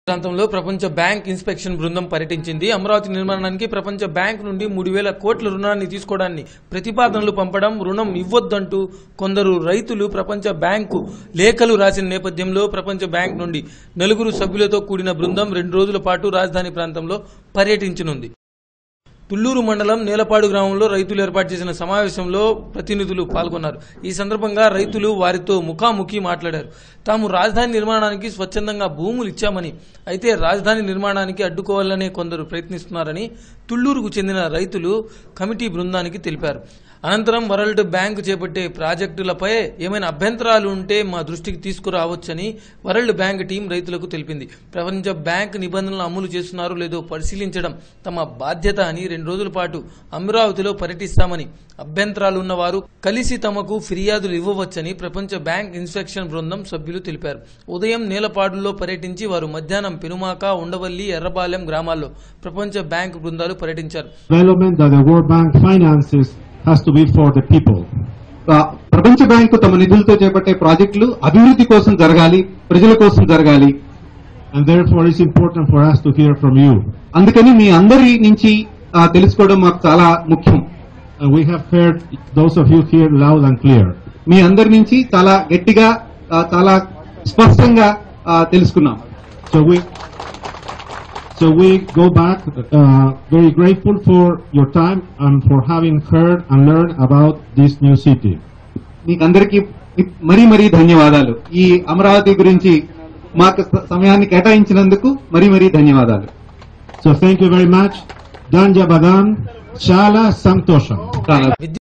ప్రాంతంలో ప్రపంచ bank inspection బృందం పర్యటించింది అమరావతి నిర్మాణానికి ప్రపంచ బ్యాంక్ నుండి మూడు వేల కోట్ల రుణాన్ని తీసుకోవడాన్ని ప్రతిపాదనలు పంపడం రుణం ఇవ్వొద్దంటూ కొందరు రైతులు ప్రపంచ బ్యాంకు లేఖలు రాసిన నేపథ్యంలో ప్రపంచ బ్యాంక్ నుండి నలుగురు సభ్యులతో కూడిన బృందం రెండు రోజుల పాటు రాజధాని ప్రాంతంలో పర్యటించనుంది తుళ్లూరు మండలం నేలపాడు గ్రామంలో రైతులు ఏర్పాటు చేసిన సమావేశంలో ప్రతినిధులు పాల్గొన్నారు ఈ సందర్భంగా రైతులు వారితో ముఖాముఖి మాట్లాడారు తాము రాజధాని నిర్మాణానికి స్వచ్ఛందంగా భూములు ఇచ్చామని అయితే రాజధాని నిర్మాణానికి అడ్డుకోవాలనే కొందరు ప్రయత్నిస్తున్నారని తుళ్లూరుకు చెందిన రైతులు కమిటీ బృందానికి తెలిపారు అనంతరం వరల్డ్ బ్యాంక్ చేపట్టే ప్రాజెక్టులపై ఏమైనా అభ్యంతరాలు ఉంటే మా దృష్టికి తీసుకురావచ్చని వరల్డ్ బ్యాంక్ టీం రైతులకు తెలిపింది ప్రపంచ బ్యాంక్ నిబంధనలు అమలు చేస్తున్నారో లేదో పరిశీలించడం తమ బాధ్యత అని రెండు రోజుల పాటు అమరావతిలో పర్యటిస్తామని అభ్యంతరాలు ఉన్నవారు కలిసి తమకు ఫిర్యాదులు ఇవ్వవచ్చని ప్రపంచ బ్యాంక్ ఇన్స్పెక్షన్ బృందం సభ్యులు తెలిపారు ఉదయం నేలపాడులో పర్యటించి వారు మధ్యాహ్నం పెనుమాక ఉండవల్లి ఎర్రబాలెం గ్రామాల్లో ప్రపంచ బ్యాంక్ బృందాలు పర్యటించారు development that the World Bank finances has to be for the people. ప్ర- ప్రపంచ బ్యాంకు తమ నిధులతో చేపట్టే ప్రాజెక్టులు అభివృద్ధి కోసం జరగాలి ప్రజల కోసం జరగాలి And therefore it's important for us to hear from you. అందుకని మీ అందరి నుంచి ఆ, తెలుసుకోవడం మాకు చాలా ముఖ్యం And we have heard those of you here loud and clear. మీ అందరి నుంచి చాలా గట్టిగా ఆ, చాలా స్పష్టంగా ఆ, తెలుసుకున్నాం So we, so we go back uh, very grateful for your time and for having heard and learned about this new city. మీకు అందరికీ మరీ మరీ ధన్యవాదాలు ఈ అమరావతి గురించి మాకు స- సమయాన్ని కేటాయించినందుకు మరీ మరీ ధన్యవాదాలు So thank you very much. Danja Badan, Shala Santosha. చాలా